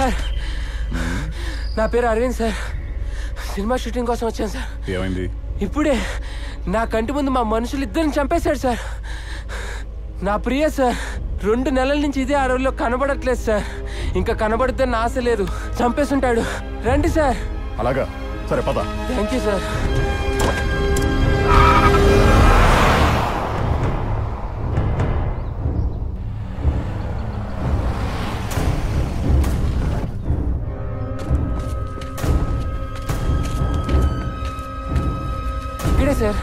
Sir నా పేరు Arvind sir cinema shooting కోసం వచ్చాను సార్ ఏమైంది ఇప్పుడే నా కంటి ముందు మా మనుషులు ఇద్దరిని చంపేశాడు సార్ నా ప్రియ సార్ రెండు నెలల నుంచి ఇదే అడవిలో కనబడట్లేదు సార్ ఇంకా కనబడుతున్న ఆశ లేదు చంపేసుంటాడు రండి సార్ అలాగా సరే పద థ్యాంక్ యూ సార్ ఇక్కడే సార్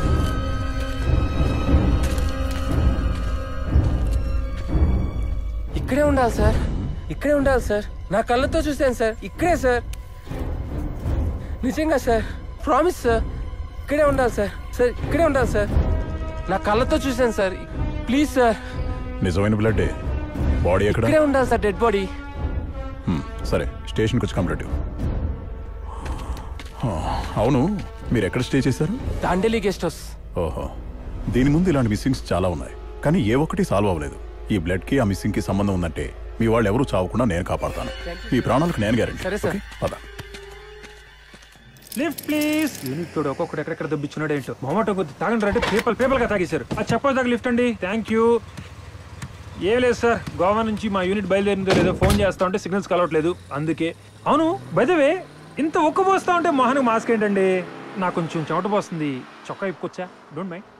ఇక్కడే ఉండాలి సార్ ఇక్కడే ఉండాలి సార్ నా కళ్ళతో చూశాను సార్ ఇక్కడే సార్ నిజంగా సార్ ప్రామిస్ సార్ ఇక్కడే ఉండాలి సార్ సార్ ఇక్కడే ఉండాలి సార్ నా కళ్ళతో చూశాను సార్ ప్లీజ్ సార్ నిజమైన బ్లడ్ బాడీ ఎక్కడ ఇక్కడే ఉండాలి సార్ డెడ్ బాడీ హ్మ్, సరే స్టేషన్కి వచ్చి కంప్లీట్ ఇవ్వు. ఆ, అవును మీరు ఎక్కడ స్టే చేశారు దాండేలి గెస్ట్ హౌస్ ఓహో దీని ముందు ఇలాంటి మిస్సింగ్స్ చాలా ఉన్నాయి కానీ ఏ ఒక్కటి సాల్వ్ అవ్వలేదు ఈ బ్లడ్ కి ఆ మిస్సింగ్ కి సంబంధం ఉందంటే మీ వాళ్ళు ఎవరు చావకుండా నేను కాపాడతాను మీ ప్రాణాలకు నేను గ్యారెంటీ సరే, సార్. పద లిఫ్ట్ ప్లీజ్ యూనిట్ తోడు ఒక్కొక్కటి ఎక్కడెక్కడ దబ్బిచ్చున్నాడు ఏంటో మొహమాట కొద్ది తాగండి రండి పేపర్ పేపర్ గా తాగేశారు అది చెప్పదాకా లిఫ్ట్ అండి థ్యాంక్ యూ ఏం లేదు సార్ గోవా నుంచి మా యూనిట్ బయలుదేరిందో లేదో ఫోన్ చేస్తా ఉంటే సిగ్నల్స్ కలవట్లేదు అందుకే అవును బైదవే ఇంత ఒక్క పోస్తా ఉంటే మొహానికి మాస్క్ ఏంటండి నాకు కొంచెం చెమట పోస్తుంది చొక్కా ఇప్పుకొచ్చా డోంట్ మైండ్